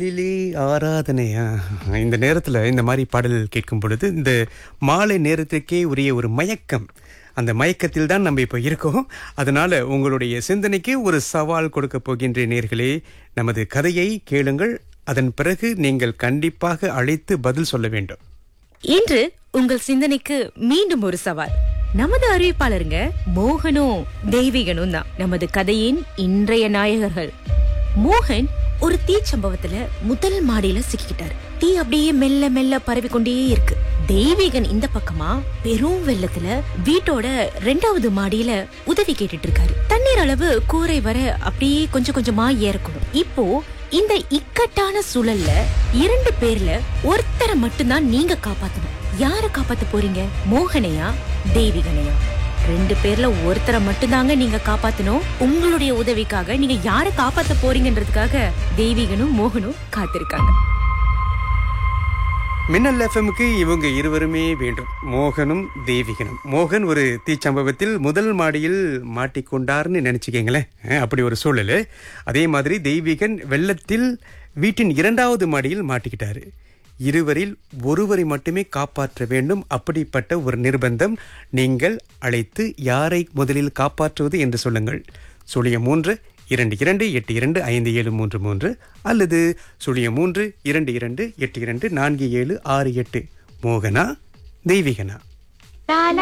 Lily ஆராதனையா இந்த நேரத்தில் இந்த மாதிரி பாடல் கேட்கும் பொழுது இந்த மாலை நேரத்திற்கே உரிய ஒரு மயக்கம் அந்த மயக்கத்தில் தான் நம்ம இப்போ இருக்கோம் அதனால உங்களுடைய சிந்தனைக்கு ஒரு சவால் கொடுக்க போகின்ற நேர்களே நமது கதையை கேளுங்கள் அதன் பிறகு நீங்கள் கண்டிப்பாக அழைத்து பதில் சொல்ல வேண்டும் இன்று உங்கள் சிந்தனைக்கு மீண்டும் ஒரு சவால் நமது அறிவிப்பாளருங்க மோகனும் தெய்வீகனும் தான் நமது கதையின் இன்றைய நாயகர்கள் மோகன் ஒரு தீ சம்பவத்துல முதல் மாடியில சிக்கிக்கிட்டாரு தீ அப்படியே மெல்ல மெல்ல பரவி கொண்டே இருக்கு தெய்வீகன் இந்த பக்கமா பெரும் வெள்ளத்துல வீட்டோட ரெண்டாவது மாடியில உதவி கேட்டுட்டு இருக்காரு தண்ணீர் அளவு கூரை வர அப்படியே கொஞ்சம் கொஞ்சமா ஏறக்கூடும் இப்போ இந்த இக்கட்டான சூழல்ல இரண்டு பேர்ல ஒருத்தரை மட்டும்தான் நீங்க காப்பாத்தணும் யார காப்பாத்த போறீங்க மோகனையா தெய்வீகனையா ரெண்டு பேர்ல ஒருத்தரை மட்டும்தாங்க நீங்க காப்பாத்தணும் உங்களுடைய உதவிக்காக நீங்க யார காப்பாத்த போறீங்கன்றதுக்காக தெய்வீகனும் மோகனும் காத்திருக்காங்க மின்னல் எஃப்எம்க்கு இவங்க இருவருமே வேண்டும் மோகனும் தேவிகனும் மோகன் ஒரு தீச்சம்பவத்தில் முதல் மாடியில் மாட்டிக்கொண்டார்னு நினைச்சுக்கீங்களேன் அஹ், அப்படி ஒரு சூழல் அதே மாதிரி தெய்வீகன் வெள்ளத்தில் வீட்டின் இரண்டாவது மாடியில் மாட்டிக்கிட்டாரு இருவரில் ஒருவரை மட்டுமே காப்பாற்ற வேண்டும் அப்படிப்பட்ட ஒரு நிர்பந்தம் நீங்கள் அழைத்து யாரை முதலில் காப்பாற்றுவது என்று சொல்லுங்கள் சுழியம் மூன்று இரண்டு இரண்டு எட்டு இரண்டு ஐந்து ஏழு மூன்று மூன்று அல்லது சுழியம் மூன்று இரண்டு இரண்டு எட்டு இரண்டு நான்கு ஏழு ஆறு எட்டு மோகனா தெய்வீகனா